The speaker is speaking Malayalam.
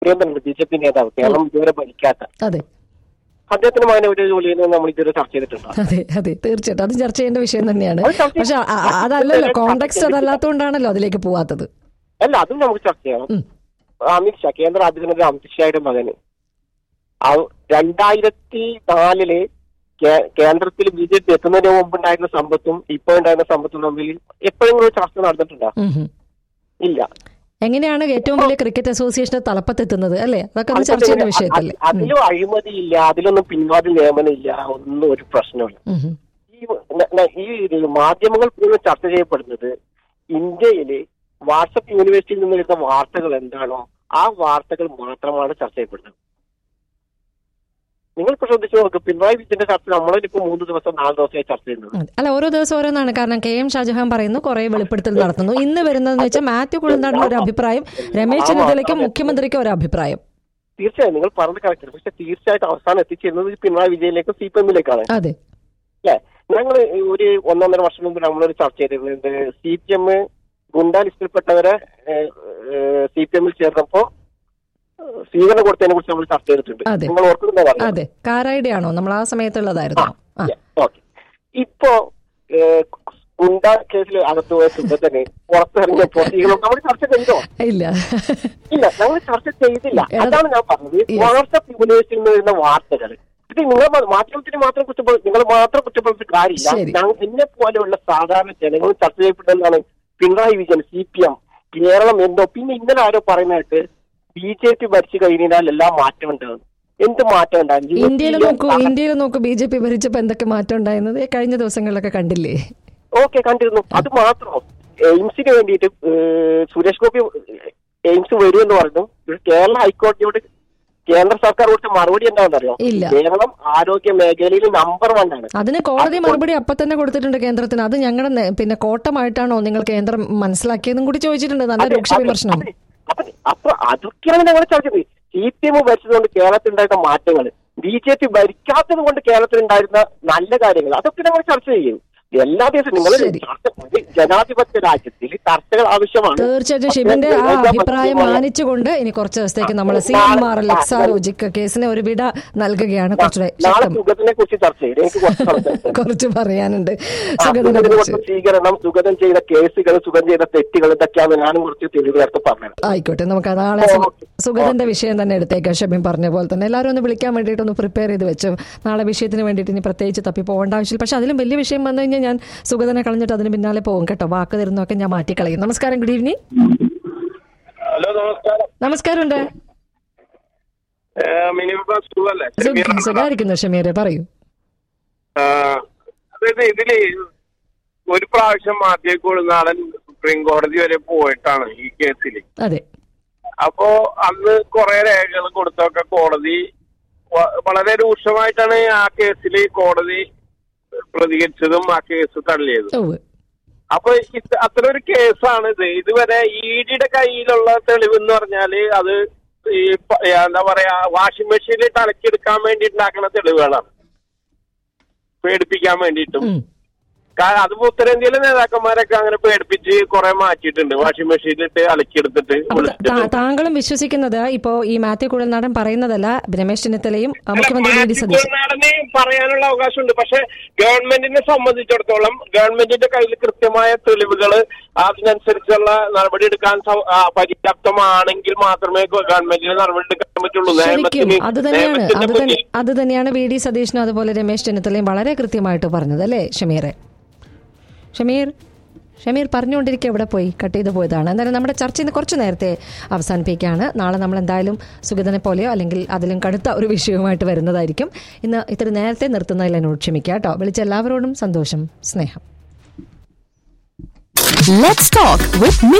സുരേന്ദ്രൻ ബി ജെ പി നേതാവ് കേരളം ഇതുവരെ ഭരിക്കാത്ത അതെ അദ്ദേഹത്തിന് മകനെ ഒരു ജോലിയിൽ നിന്ന് നമ്മൾ ഇതുവരെ ചർച്ച ചെയ്തിട്ടുണ്ടോ അതെ അതെ തീർച്ചയായിട്ടും അത് ചർച്ച ചെയ്യേണ്ട വിഷയം തന്നെയാണ് അത് ചർച്ച പക്ഷെ അ- അ- അതല്ലല്ലോ കോണ്ടെക്സ്റ്റ് അതല്ലാത്തതുകൊണ്ടാണല്ലോ അതിലേക്ക് പോവാത്തത് അല്ല അതും നമുക്ക് ചർച്ച ചെയ്യണം ഉം. അമിത്ഷാ കേന്ദ്ര ആഭ്യന്തരമന്ത്രി അമിത്ഷായുടെ മകന് ആ- രണ്ടായിരത്തി നാലില് കേ- കേന്ദ്രത്തിൽ ബി ജെ പി എത്തുന്നതിന് മുമ്പ് ഉണ്ടായിരുന്ന സമ്പത്തും ഇപ്പോൾ ഉണ്ടായിരുന്ന സമ്പത്തും തമ്മിൽ എപ്പോഴെങ്കിലും ഒരു ചർച്ച നടന്നിട്ടുണ്ടോ ഉം ഹും. ഇല്ല എങ്ങനെയാണ് ഏറ്റവും വലിയ ക്രിക്കറ്റ് അസോസിയേഷന്റെ തലപ്പത്തെത്തുന്നത് അല്ലേ അതൊക്കെ ഒന്ന് ചർച്ച ചെയ്യേണ്ട വിഷയത്തല്ലേ അത് അതിലും അഴിമതിയില്ല അതിലൊന്നും പിൻവാതിൽ നിയമനമില്ല ഒന്നും ഒരു പ്രശ്നമില്ല ഉം ഹും. ഈ ന- ന- ഈ ഇത് മാധ്യമങ്ങൾ മുഴുവൻ ചർച്ച ചെയ്യപ്പെടുന്നത് ഇന്ത്യയില് വാട്സപ്പ് യൂണിവേഴ്സിറ്റിയിൽ നിന്ന് വരുന്ന വാർത്തകൾ എന്താണോ ആ വാർത്തകൾ മാത്രമാണ് ചർച്ച ചെയ്യപ്പെടുന്നത് നിങ്ങളിപ്പോ ശ്രദ്ധിച്ചു നോക്ക് പിണറായി വിജയന്റെ ചർച്ച നമ്മളിപ്പോ മൂന്ന് ദിവസം നാല് ദിവസമായി ചർച്ച ചെയ്യുന്നത് അതെ. അല്ല ഓരോ ദിവസം ഓരോന്നാണ് കാരണം കെ എം ഷാജഹാൻ പറയുന്നു കുറെ വെളിപ്പെടുത്തൽ നടത്തുന്നു ഇന്ന് വരുന്നതെന്ന് വെച്ചാൽ മാത്യു കുഴൽനാടിന് ഒരു അഭിപ്രായം രമേശ് ചെന്നിത്തലയ്ക്കും മുഖ്യമന്ത്രിക്കും ഒരു അഭിപ്രായം തീർച്ചയായും നിങ്ങൾ പറഞ്ഞത് കറക്റ്റ് പക്ഷെ തീർച്ചയായിട്ടും അവസാനം എത്തിച്ചേരുന്നത് പിണറായി വിജയനിലേക്കും സി പി എമ്മിലേക്കാണ് അതെ അല്ലെ ഞങ്ങൾ ഒരു ഒന്നൊന്നര വർഷം മുമ്പ് നമ്മളൊരു ചർച്ച ചെയ്തിരുന്നത് സി പി എം ഗുണ്ടാ ലിസ്റ്റിൽപ്പെട്ടവരെ സി പി എമ്മിൽ ചേർന്നപ്പോ ഏഹ്, സ്വീകരണം കൊടുത്തതിനെ കുറിച്ച് നമ്മൾ ചർച്ച ചെയ്തിട്ടുണ്ട് അതെ. നിങ്ങൾ ഓർക്കുന്നുണ്ടോ അതെ കാരായുടെ ആണോ നമ്മൾ ആ സമയത്തുള്ളതായിരുന്നു ആ ഓക്കെ ഇപ്പോ ഏഹ്, ഗുണ്ടാ കേസിൽ അകത്ത് പോയ സുഗതന് പുറത്തിറങ്ങിയപ്പോ സ്ത്രീകളും നമ്മൾ ചർച്ച ചെയ്തോ ഇല്ല ഇല്ല ഞങ്ങൾ ചർച്ച ചെയ്തില്ല എടാ- അതാണ് ഞാൻ പറഞ്ഞത് Yes. വാട്സപ്പ് യൂണിവേഴ്സിറ്റിയിൽ നിന്ന് വരുന്ന വാർത്തകൾ ഇത് നിങ്ങൾ മ- മാധ്യമത്തിന് മാത്രം കുറ്റപ്പെടുത്തി നിങ്ങൾ മാത്രം കുറ്റപ്പെടുത്തിട്ട് കാര്യമില്ല ശരി. ഞങ്ങൾ എന്നെ പോലെയുള്ള സാധാരണ ജനങ്ങൾ ചർച്ച ചെയ്യപ്പെട്ടതാണ് Pinarayi Vijayan C P M Keralam എന്തോ പിന്നെ ഇന്നലെ ആരോ പറയുന്നതായിട്ട് ബി ജെ പി ഭരിച്ചു കഴിഞ്ഞാൽ എല്ലാം മാറ്റം ഉണ്ടാകും എന്ത് മാറ്റം ഉണ്ടാകും ഇന്ത്യയിൽ നോക്കൂ ഇന്ത്യയിൽ നോക്കൂ ബി ജെ പി ഭരിച്ചപ്പോ എന്തൊക്കെ മാറ്റം ഉണ്ടായിരുന്നത് കഴിഞ്ഞ ദിവസങ്ങളിലൊക്കെ കണ്ടില്ലേ ഓക്കെ കണ്ടിരുന്നു അത് മാത്രം എയിംസിന് വേണ്ടിയിട്ട് ഏഹ്, സുരേഷ് ഗോപി എയിംസ് വരുമെന്ന് പറഞ്ഞു ഇത് കേരള ഹൈക്കോടതിയോട് കേന്ദ്ര സർക്കാർ കൊടുത്ത മറുപടി എന്താണെന്നറിയോ ഇല്ല. കേരളം ആരോഗ്യ മേഖലയിൽ നമ്പർ വൺ ആണ് അതിന് കോടതി മറുപടി അപ്പൊ തന്നെ കൊടുത്തിട്ടുണ്ട് കേന്ദ്രത്തിന് അത് ഞങ്ങളുടെ നെ- പിന്നെ കോട്ടമായിട്ടാണോ നിങ്ങൾ കേന്ദ്രം മനസ്സിലാക്കിയതും കൂടി ചോദിച്ചിട്ടുണ്ട് നല്ല അതെ, രൂക്ഷ അതെ, വിമർശനം അതെ. അപ്പൊ അപ്പൊ അതൊക്കെയാണ് ഞങ്ങൾ ചർച്ച ചെയ്തത് സി പി എം ഭരിച്ചതുകൊണ്ട് കേരളത്തിൽ ഉണ്ടായിരുന്ന മാറ്റങ്ങൾ ബി ജെ പി ഭരിക്കാത്തത് കൊണ്ട് കേരളത്തിൽ ഉണ്ടായിരുന്ന നല്ല കാര്യങ്ങൾ അതൊക്കെ ഞങ്ങൾ ചർച്ച ചെയ്യും എല്ലാ ദിവസവും നിങ്ങൾ ശരി. ചർച്ച- ഒരു ജനാധിപത്യ രാജ്യത്തിൽ ചർച്ചകൾ ആവശ്യമാണ് തീർച്ചയായിട്ടും ഷിബിന്റെ ആ അഭിപ്രായം മാനിച്ചുകൊണ്ട് ഇനി കുറച്ച് ദിവസത്തേക്ക് നമ്മൾ C M R L Exalogic കേസിന് ഒരു വിട നൽകുകയാണ് കുറച്ചുകൂടെ നാളെ ശക്തം സുഗതനെ കുറിച്ച് ചർച്ച ചെയ്യും എനിക്ക് കുറച്ച് സംസാരിക്കാം കുറച്ച് പറയാനുണ്ട് ആ, സുഗതനെ സുഗതന് കുറിച്ച് കൊടുത്ത സ്വീകരണം സുഗതൻ ചെയ്ത കേസുകൾ സുഗം ചെയ്ത തെറ്റുകൾ ഇതൊക്കെയാണ് ഞാനും കുറച്ച് തെളിവുകാർക്ക് പറഞ്ഞത് ആയിക്കോട്ടെ നമുക്ക് നാളെ സു- സുഗതന്റെ വിഷയം തന്നെ എടുത്തേക്കാം ഷബീം പറഞ്ഞ പോലെ തന്നെ എല്ലാവരും ഒന്ന് വിളിക്കാൻ വേണ്ടിയിട്ട് ഒന്ന് പ്രിപ്പയർ ചെയ്ത് വെച്ചു നാളെ വിഷയത്തിന് വേണ്ടിയിട്ട് ഇനി പ്രത്യേകിച്ച് തപ്പി പോകേണ്ട ആവശ്യമില്ല പക്ഷെ അതിലും വലിയ വിഷയം വന്നു കഴിഞ്ഞാൽ ഞാൻ സുഗതനെ കളഞ്ഞിട്ട് അതിന് പിന്നാലെ പോകും കേട്ടോ വാക്ക് തരുന്നതൊക്കെ ഞാൻ മാറ്റിക്കളയും നമസ്കാരം ഗുഡ് ഈവനിങ് ഹലോ നമസ്കാരം നമസ്കാരമുണ്ട് മിനിമം സുഖല്ലേ സുഖ- സുഖായിരിക്കുന്നു ഷമീറെ പറയൂ ആ, അതായത് ഇതില് ഒരു പ്രാവശ്യം മാത്യു കൊടുനാടൻ സുപ്രീം കോടതി വരെ പോയിട്ടാണ് ഈ കേസിൽ അതെ അപ്പോ അന്ന് കുറെ രേഖകൾ കൊടുത്തൊക്കെ കോടതി വ- വളരെ രൂക്ഷമായിട്ടാണ് ആ കേസിൽ കോടതി പ്രതികരിച്ചതും ആ കേസ് തള്ളിയതും ഓ അപ്പൊ ഇത് അത്ര ഒരു കേസാണ് ഇത് ഇതുവരെ ഇ ഡിയുടെ കയ്യിലുള്ള തെളിവ് എന്ന് പറഞ്ഞാല് അത് ഈ പ- എന്താ പറയാ വാഷിംഗ് മെഷീനിൽ അലക്കിയെടുക്കാൻ വേണ്ടി ഉണ്ടാക്കുന്ന തെളിവുകളാണ് പേടിപ്പിക്കാൻ വേണ്ടിയിട്ടും ഉം. കാരണം അത് ഉത്തരേന്ത്യയിലെ നേതാക്കന്മാരൊക്കെ അങ്ങനെ പേടിപ്പിച്ച് കുറെ മാറ്റിയിട്ടുണ്ട് വാഷിംഗ് മെഷീനിലിട്ട് അലക്കിയെടുത്തിട്ട് അപ്പൊ താ- വിളിച്ചിട്ട് താങ്കളും വിശ്വസിക്കുന്നത് ഇപ്പോ ഈ മാത്യു കുഴൽനാടൻ പറയുന്നതല്ല രമേശ് ചെന്നിത്തലയും ആ, അല്ല, മുഖ്യമന്ത്രി വി ഡി മാത്യു സതീശൻ കുഴൽനാടന് പറയാനുള്ള അവകാശമുണ്ട് പക്ഷെ ഗവൺമെന്റിനെ സംബന്ധിച്ചിടത്തോളം ഗവൺമെന്റിന്റെ കയ്യിൽ കൃത്യമായ തെളിവുകൾ അതിനനുസരിച്ചുള്ള നടപടി എടുക്കാൻ സൗ- ആ, പര്യാപ്തമാണെങ്കിൽ മാത്രമേ ഗവൺമെന്റിന് നടപടി എടുക്കാൻ പറ്റുള്ളൂ ശരിക്കും നിയമത്തിന് അത് തന്നെയാണ് നിയമത്തിന്റെ അത് തന്നെ മുന്നിൽ അത് തന്നെയാണ് വി ഡി സതീശനും അതുപോലെ രമേശ് ചെന്നിത്തലയും വളരെ കൃത്യമായിട്ട് പറഞ്ഞത് അല്ലേ ഷമീറെ ഷമീർ ഷമീർ പറഞ്ഞുകൊണ്ടിരിക്കുക എവിടെ പോയി കട്ട് ചെയ്ത് പോയതാണ് എന്തായാലും നമ്മുടെ ചർച്ച ഇന്ന് കുറച്ച് നേരത്തെ അവസാനിപ്പിക്കുകയാണ് നാളെ നമ്മൾ എന്തായാലും സുഗതനെ പോലെയോ അല്ലെങ്കിൽ അതിലും കടുത്ത ഒരു വിഷയവുമായിട്ട് വരുന്നതായിരിക്കും ഇന്ന് ഇത്തിരി നേരത്തെ നിർത്തുന്നതിൽ എന്നോട് ക്ഷമിക്കുക കേട്ടോ വിളിച്ച എല്ലാവരോടും സന്തോഷം സ്നേഹം Let's talk with